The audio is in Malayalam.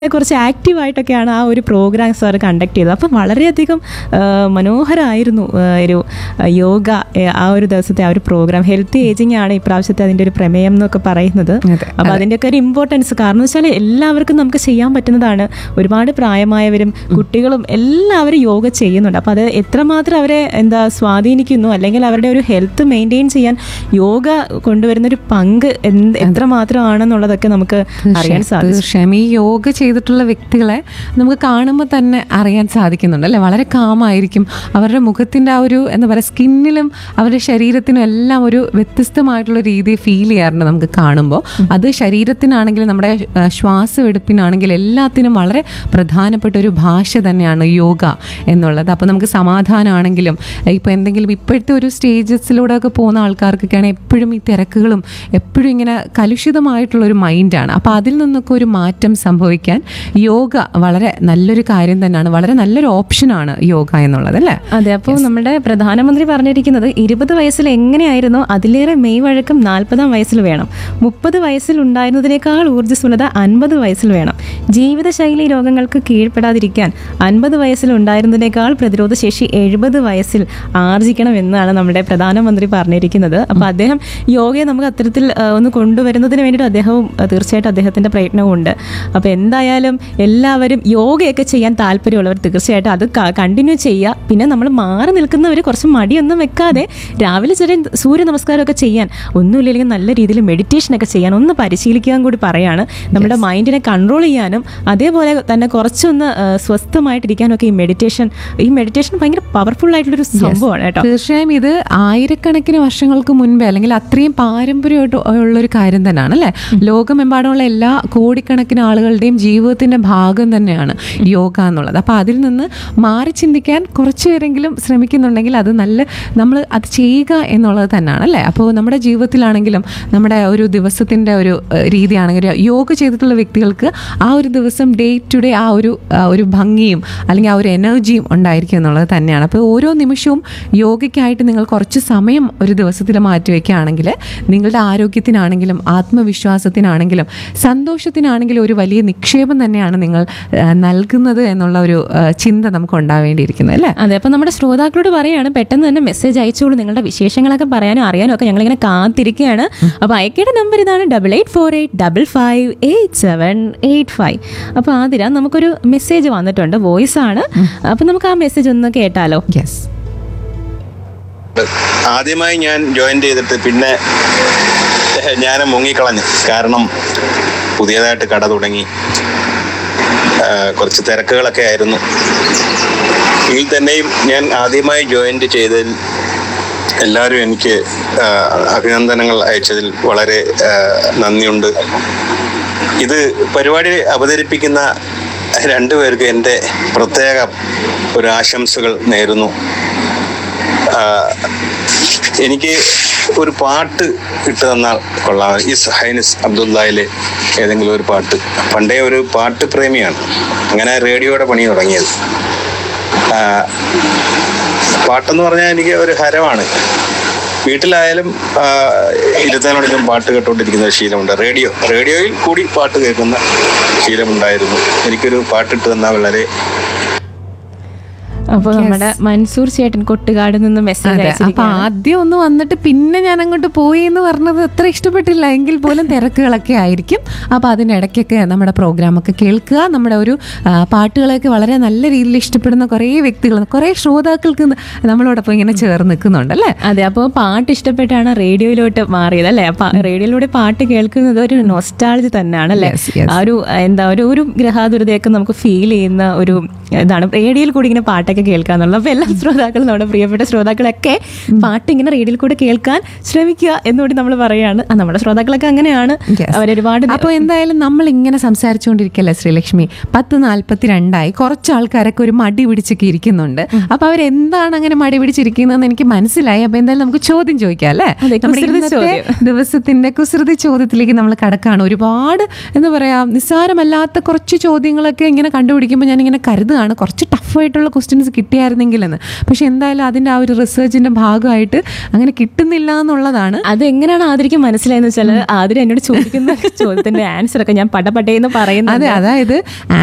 കുറച്ച് ആക്റ്റീവായിട്ടൊക്കെയാണ് ആ ഒരു പ്രോഗ്രാം സാർ കണ്ടക്ട് ചെയ്തത് അപ്പം വളരെയധികം ആ, മനോഹരമായിരുന്നു ആ, ഒരു ആ, യോഗ ഏ, ആ ഒരു ദിവസത്തെ ആ ഒരു പ്രോഗ്രാം ഹെൽത്തി ഏജിങ് ആണ് ഇപ്രാവശ്യത്തെ അതിൻ്റെ ഒരു പ്രമേയം എന്നൊക്കെ പറയുന്നത് അതെ, അപ്പോൾ അതിൻ്റെയൊക്കെ ഒരു ഇമ്പോർട്ടൻസ് കാരണം വെച്ചാൽ എല്ലാവർക്കും നമുക്ക് ചെയ്യാൻ പറ്റുന്നതാണ് ഒരുപാട് പ്രായമായവരും കുട്ടികളും എല്ലാവരും യോഗ ചെയ്യുന്നുണ്ട് അപ്പോൾ അത് എത്രമാത്രം അവരെ എന്താ സ്വാധീനിക്കുന്നു അല്ലെങ്കിൽ അവരുടെ ഒരു ഹെൽത്ത് മെയിൻറ്റെയിൻ ചെയ്യാൻ യോഗ കൊണ്ടുവരുന്ന ഒരു പങ്ക് എന്ത് എത്രമാത്രമാണെന്നുള്ളതൊക്കെ നമുക്ക് അറിയാൻ സാധിച്ചു തീർച്ചയായും ഈ യോഗ ചെയ്തിട്ടുള്ള വ്യക്തികളെ നമുക്ക് കാണുമ്പോൾ തന്നെ അറിയാൻ സാധിക്കുന്നുണ്ട് അല്ലേ വളരെ കാമായിരിക്കും അവരുടെ മുഖത്തിൻ്റെ ആ ഒരു എന്താ പറയുക സ്കിന്നിലും അവരുടെ ശരീരത്തിനും എല്ലാം ഒരു വ്യത്യസ്തമായിട്ടുള്ള രീതി ഫീൽ ചെയ്യാറുണ്ട് നമുക്ക് കാണുമ്പോൾ അത് ശരീരത്തിനാണെങ്കിലും നമ്മുടെ ആ, ശ്വാസമെടുപ്പിനാണെങ്കിലും എല്ലാത്തിനും വളരെ പ്രധാനപ്പെട്ട ഒരു ഭാഷ തന്നെയാണ് യോഗ എന്നുള്ളത് അപ്പോൾ നമുക്ക് സമാധാനമാണെങ്കിലും ഇപ്പോൾ എന്തെങ്കിലും ഇപ്പോഴത്തെ ഒരു സ്റ്റേജസിലൂടെ ഒക്കെ പോകുന്ന ആൾക്കാർക്കൊക്കെയാണ് എപ്പോഴും ഈ തിരക്കുകളും എപ്പോഴും ഇങ്ങനെ കലുഷിതമായിട്ടുള്ള ഒരു മൈൻഡാണ് അപ്പോൾ അതിൽ നിന്നൊക്കെ ഒരു മാറ്റം സംഭവിക്കാൻ യോഗ വളരെ നല്ലൊരു കാര്യം തന്നെയാണ് വളരെ നല്ലൊരു ഓപ്ഷനാണ് യോഗ എന്നുള്ളത് അല്ലേ അതെ അപ്പോൾ നമ്മുടെ പ്രധാനമന്ത്രി പറഞ്ഞിരിക്കുന്നത് ഇരുപത് വയസ്സിൽ എങ്ങനെയായിരുന്നോ അതിലേറെ മെയ് വഴക്കം നാൽപ്പതാം വയസ്സിൽ വേണം മുപ്പത് വയസ്സിൽ ഉണ്ടായിരുന്നതിനേക്കാൾ ഊർജ്ജസ്വലത അൻപത് വയസ്സിൽ വേണം ജീവിതശൈലി രോഗങ്ങൾക്ക് കീഴ്പ്പെടാതിരിക്കാൻ അൻപത് വയസ്സിൽ ഉണ്ടായിരുന്നതിനേക്കാൾ പ്രതിരോധ ശേഷി എഴുപത് വയസ്സിൽ ആർജിക്കണം എന്നാണ് നമ്മുടെ പ്രധാനമന്ത്രി പറഞ്ഞിരിക്കുന്നത് അപ്പോൾ അദ്ദേഹം യോഗയെ നമുക്ക് അത്തരത്തിൽ ആ, ഒന്ന് കൊണ്ടുവരുന്നതിന് വേണ്ടിയിട്ട് അദ്ദേഹവും ആ, തീർച്ചയായിട്ടും അദ്ദേഹത്തിൻ്റെ പ്രയത്നവും ഉണ്ട് അപ്പോൾ എന്തായാലും എല്ലാവരും യോഗയൊക്കെ ചെയ്യാൻ താല്പര്യമുള്ളവർ തീർച്ചയായിട്ടും അത് കണ്ടിന്യൂ ചെയ്യുക പിന്നെ നമ്മൾ മാറി നിൽക്കുന്നവർ കുറച്ച് മടിയൊന്നും വെക്കാതെ രാവിലെ ചെറിയ സൂര്യ നമസ്കാരമൊക്കെ ചെയ്യാൻ ഒന്നുമില്ലെങ്കിൽ നല്ല രീതിയിൽ മെഡിറ്റേഷൻ ഒക്കെ ചെയ്യാൻ ഒന്ന് പരിശീലിക്കാൻ കൂടി പറയാണ് നമ്മുടെ മൈൻഡിനെ കൺട്രോൾ ചെയ്യാനും അതേപോലെ തന്നെ കുറച്ചൊന്ന് ആ, സ്വസ്ഥമായിട്ടിരിക്കാനും ഒക്കെ ഈ മെഡിറ്റേഷൻ ഈ മെഡിറ്റേഷൻ ഭയങ്കര പവർഫുൾ ആയിട്ടുള്ളൊരു സംഭവമാണ് കേട്ടോ തീർച്ചയായും ഇത് ആയിരക്കണക്കിന് വർഷങ്ങൾക്ക് മുൻപേ അല്ലെങ്കിൽ അത്രയും പാരമ്പര്യമായിട്ട് ഉള്ളൊരു കാര്യം തന്നെയാണ് അല്ലേ ലോകമെമ്പാടുമുള്ള എല്ലാ കോടിക്കണക്കിന് ആളുകളുടെയും ജീവിതത്തിന്റെ ഭാഗം തന്നെയാണ് യോഗ എന്നുള്ളത് അപ്പോൾ അതിൽ നിന്ന് മാറി ചിന്തിക്കാൻ കുറച്ചു പേരെങ്കിലും ശ്രമിക്കുന്നുണ്ടെങ്കിൽ അത് നല്ല നമ്മൾ അത് ചെയ്യുക എന്നുള്ളത് തന്നെയാണ് അല്ലേ അപ്പോൾ നമ്മുടെ ജീവിതത്തിലാണെങ്കിലും നമ്മുടെ ഒരു ദിവസത്തിൻ്റെ ഒരു ഏഹ്, രീതിയാണെങ്കിൽ യോഗ ചെയ്തിട്ടുള്ള വ്യക്തികൾക്ക് ആ ഒരു ദിവസം ഡേ ടു ഡേ ആ ഒരു ആ ഒരു ഭംഗിയും അല്ലെങ്കിൽ ആ ഒരു എനർജിയും ഉണ്ടായിരിക്കും എന്നുള്ളത് തന്നെയാണ് അപ്പോൾ ഓരോ നിമിഷവും യോഗയ്ക്കായിട്ട് നിങ്ങൾ കുറച്ച് സമയം ഒരു ദിവസത്തിൽ മാറ്റിവെക്കുകയാണെങ്കിൽ നിങ്ങളുടെ ആരോഗ്യത്തിനാണെങ്കിലും ആത്മവിശ്വാസത്തിനാണെങ്കിലും സന്തോഷത്തിനാണെങ്കിലും ഒരു വലിയ നിക്ഷേപം തന്നെയാണ് നിങ്ങൾ ആ, നൽകുന്നത് എന്നുള്ള ഒരു ആ, ചിന്ത നമുക്ക് ഉണ്ടാവേണ്ടിയിരിക്കുന്നത് അല്ലേ അതെ അപ്പൊ നമ്മുടെ ശ്രോതാക്കളോട് പറയാണ് പെട്ടെന്ന് തന്നെ മെസ്സേജ് അയച്ചോളൂ നിങ്ങളുടെ വിശേഷങ്ങളൊക്കെ പറയാനും അറിയാനും ഒക്കെ ഞങ്ങളിങ്ങനെ കാത്തിരിക്കുകയാണ് അപ്പൊ അയക്കേണ്ട നമ്പർ ഇതാണ് double eight four eight double five eight seven eight five അപ്പൊ ആതിര നമുക്കൊരു മെസ്സേജ് വന്നിട്ടുണ്ട് വോയിസ് ആണ് അപ്പൊ നമുക്ക് ആ മെസ്സേജ് ഒന്ന് കേട്ടാലോ യെസ് ആദ്യമായി ഞാൻ ജോയിൻ ചെയ്തിട്ട് പിന്നെ ഞാൻ മുങ്ങിക്കളഞ്ഞു കാരണം പുതിയതായിട്ട് കട തുടങ്ങി ആ, കുറച്ച് തിരക്കുകളൊക്കെ ആയിരുന്നു ഇതിൽ തന്നെയും ഞാൻ ആദ്യമായി ജോയിൻ ചെയ്തതിൽ എല്ലാവരും എനിക്ക് ആ, അഭിനന്ദനങ്ങൾ അയച്ചതിൽ വളരെ ആ, നന്ദിയുണ്ട് ഇത് പരിപാടി അവതരിപ്പിക്കുന്ന രണ്ടുപേർക്ക് എൻ്റെ പ്രത്യേക ഒരു ആശംസകൾ നേരുന്നു ആ, എനിക്ക് ഒരു പാട്ട് ഇട്ട് തന്നാൽ കൊള്ളാം ഇസ് ഹൈനസ് അബ്ദുല്ലായിലെ ഏതെങ്കിലും ഒരു പാട്ട് പണ്ടേ ഒരു പാട്ട് പ്രേമിയാണ് അങ്ങനെ റേഡിയോയുടെ പണി തുടങ്ങിയത് ആ, പാട്ടെന്ന് പറഞ്ഞാൽ എനിക്ക് ഒരു ഹരമാണ് വീട്ടിലായാലും ആ, ഇരുത്താനോടൊപ്പം പാട്ട് കേട്ടുകൊണ്ടിരിക്കുന്ന ഒരു ശീലമുണ്ട് റേഡിയോ റേഡിയോയിൽ കൂടി പാട്ട് കേൾക്കുന്ന ശീലമുണ്ടായിരുന്നു എനിക്കൊരു പാട്ടിട്ട് തന്നാൽ വളരെ അപ്പൊ നമ്മുടെ മൻസൂർ ചേട്ടൻ കൊട്ടുകാട് നിന്ന് മെസ്സേജ് അതെ അപ്പൊ അയച്ചിരിക്കുകയാണ് ആദ്യം ഒന്ന് വന്നിട്ട് പിന്നെ ഞാൻ അങ്ങോട്ട് പോയി എന്ന് പറഞ്ഞത് അത്ര ഇഷ്ടപ്പെട്ടില്ല എങ്കിൽ പോലും തിരക്കുകളൊക്കെ ആയിരിക്കും അപ്പൊ അതിനിടയ്ക്കൊക്കെ നമ്മുടെ പ്രോഗ്രാം ഒക്കെ കേൾക്കുക നമ്മുടെ ഒരു ആ, പാട്ടുകളൊക്കെ വളരെ നല്ല രീതിയിൽ ഇഷ്ടപ്പെടുന്ന കുറേ വ്യക്തികൾ കുറേ ശ്രോതാക്കൾക്ക് നമ്മളോടൊപ്പം ഇങ്ങനെ ചേർന്ന് നിൽക്കുന്നുണ്ട് അല്ലേ അതെ അപ്പോൾ പാട്ട് ഇഷ്ടപ്പെട്ടാണ് റേഡിയോയിലോട്ട് മാറിയത് അല്ലേ അപ്പൊ റേഡിയോയിലൂടെ പാട്ട് കേൾക്കുന്നത് ഒരു നൊസ്റ്റാളജി തന്നെയാണ് അല്ലേ Yes, yes. ആ ഒരു എന്താ ഒരു ഒരു ഗ്രഹാതുരതയൊക്കെ നമുക്ക് ഫീൽ ചെയ്യുന്ന ഒരു ഇതാണ് റേഡിയോയിൽ കൂടി ഇങ്ങനെ പാട്ടൊക്കെ കേൾക്കാന്നുള്ളത് അപ്പൊ എല്ലാ ശ്രോതാക്കളും നമ്മുടെ പ്രിയപ്പെട്ട ശ്രോതാക്കളൊക്കെ പാട്ട് ഇങ്ങനെ റേഡിയോയിൽ കൂടെ കേൾക്കാൻ ശ്രമിക്കുക എന്നുകൂടി നമ്മൾ പറയാണ് ആ, നമ്മുടെ ശ്രോതാക്കളൊക്കെ അങ്ങനെയാണ് Yes. അവരൊരുപാട് അപ്പോൾ എന്തായാലും നമ്മൾ ഇങ്ങനെ സംസാരിച്ചുകൊണ്ടിരിക്കല്ലേ ശ്രീലക്ഷ്മി പത്ത് നാല്പത്തി രണ്ടായി കുറച്ച് ആൾക്കാരൊക്കെ ഒരു മടി പിടിച്ചൊക്കെ ഇരിക്കുന്നുണ്ട് അപ്പൊ അവരെന്താണ് അങ്ങനെ മടി പിടിച്ചിരിക്കുന്നതെന്ന് എനിക്ക് മനസ്സിലായി അപ്പൊ എന്തായാലും നമുക്ക് ചോദ്യം ചോദിക്കാം അല്ലേ അതെ, നമ്മുടെ കുസൃതി ഇന്നത്തെ ചോദ്യം. ദിവസത്തിന്റെ കുസൃതി ചോദ്യത്തിലേക്ക് നമ്മൾ കടക്കാണ് ഒരുപാട് എന്താ പറയാ നിസ്സാരമല്ലാത്ത കുറച്ച് ചോദ്യങ്ങളൊക്കെ ഇങ്ങനെ കണ്ടുപിടിക്കുമ്പോൾ ഞാൻ ഇങ്ങനെ കരുതുകയാണ് കുറച്ച് ടഫ് ആയിട്ടുള്ള ക്വസ്റ്റ്യൻ സൊല്യൂഷൻസ് കിട്ടിയായിരുന്നെങ്കിലെന്ന് പക്ഷെ എന്തായാലും അതിൻ്റെ ആ ഒരു റിസർച്ചിൻ്റെ ഭാഗമായിട്ട് അങ്ങനെ കിട്ടുന്നില്ല എന്നുള്ളതാണ് അതെങ്ങനെയാണ് ആതിരിക്ക് മനസ്സിലായെന്ന് വെച്ചാൽ ആതിര എന്നോട് ചോദിക്കുന്ന ചോദ്യത്തിന്റെ ആൻസർ ഒക്കെ ഞാൻ പടപടേന്ന് പറയുന്നത് അതെ അതായത്